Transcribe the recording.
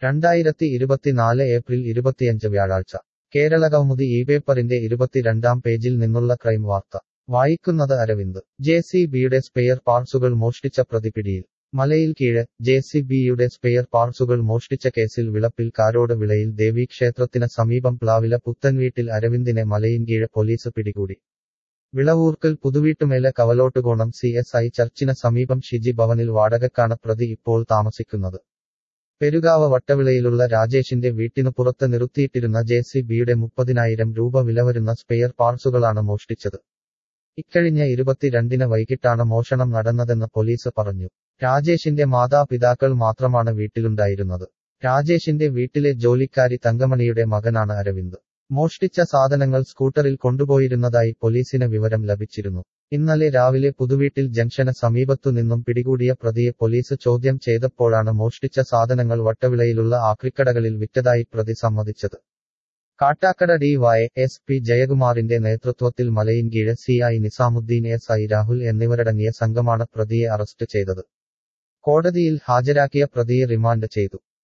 രണ്ടായിരത്തി ഇരുപത്തിനാല് ഏപ്രിൽ ഇരുപത്തിയഞ്ച് വ്യാഴാഴ്ച കേരളകൗമുദി ഈ പേപ്പറിന്റെ ഇരുപത്തിരണ്ടാം പേജിൽ നിന്നുള്ള ക്രൈം വാർത്ത വായിക്കുന്നത് അരവിന്ദ് ജെ സി ബിയുടെ സ്പെയർ പാർട്സുകൾ മോഷ്ടിച്ച പ്രതി പിടിയിൽ മലയിൽ കീഴ് ജെ സി ബിയുടെ സ്പെയർ പാർട്സുകൾ മോഷ്ടിച്ച കേസിൽ വിളപ്പിൽ കാരോട് വിളയിൽ ദേവീക്ഷേത്രത്തിന് സമീപം പ്ലാവില പുത്തൻവീട്ടിൽ അരവിന്ദിനെ മലയിൻകീഴ് പോലീസ് പിടികൂടി വിളവൂർക്കൽ പുതുവീട്ടുമേലെ കവലോട്ടുകോണം സി എസ് ഐ ചർച്ചിന് സമീപം ഷിജി ഭവനിൽ വാടകക്കാണ് പ്രതി ഇപ്പോൾ താമസിക്കുന്നത് പെരുകാവ് വട്ടവിളയിലുള്ള രാജേഷിന്റെ വീട്ടിനു പുറത്ത് നിർത്തിയിട്ടിരുന്ന ജെ സി ബിയുടെ മുപ്പതിനായിരം രൂപ വില വരുന്ന സ്പെയർ പാർട്സുകളാണ് മോഷ്ടിച്ചത് ഇക്കഴിഞ്ഞ ഇരുപത്തിരണ്ടിന് വൈകിട്ടാണ് മോഷണം നടന്നതെന്ന് പോലീസ് പറഞ്ഞു രാജേഷിന്റെ മാതാപിതാക്കൾ മാത്രമാണ് വീട്ടിലുണ്ടായിരുന്നത് രാജേഷിന്റെ വീട്ടിലെ ജോലിക്കാരി തങ്കമണിയുടെ മകനാണ് അരവിന്ദ് മോഷ്ടിച്ച സാധനങ്ങൾ സ്കൂട്ടറിൽ കൊണ്ടുപോയിരുന്നതായി പോലീസിന് വിവരം ലഭിച്ചിരുന്നു ഇന്നലെ രാവിലെ പുതുവീട്ടിൽ ജംഗ്ഷന് സമീപത്തു നിന്നും പിടികൂടിയ പ്രതിയെ പോലീസ് ചോദ്യം ചെയ്തപ്പോഴാണ് മോഷ്ടിച്ച സാധനങ്ങൾ വട്ടവിളയിലുള്ള ആക്രിക്കടകളിൽ വിറ്റതായി പ്രതി സമ്മതിച്ചത് Kattakkada D Y S P ജയകുമാറിന്റെ നേതൃത്വത്തിൽ Malayinkeezh C I Nizamuddin S I Rahul എന്നിവരടങ്ങിയ സംഘമാണ് പ്രതിയെ അറസ്റ്റ് ചെയ്തത് കോടതിയിൽ ഹാജരാക്കിയ പ്രതിയെ റിമാൻഡ് ചെയ്തു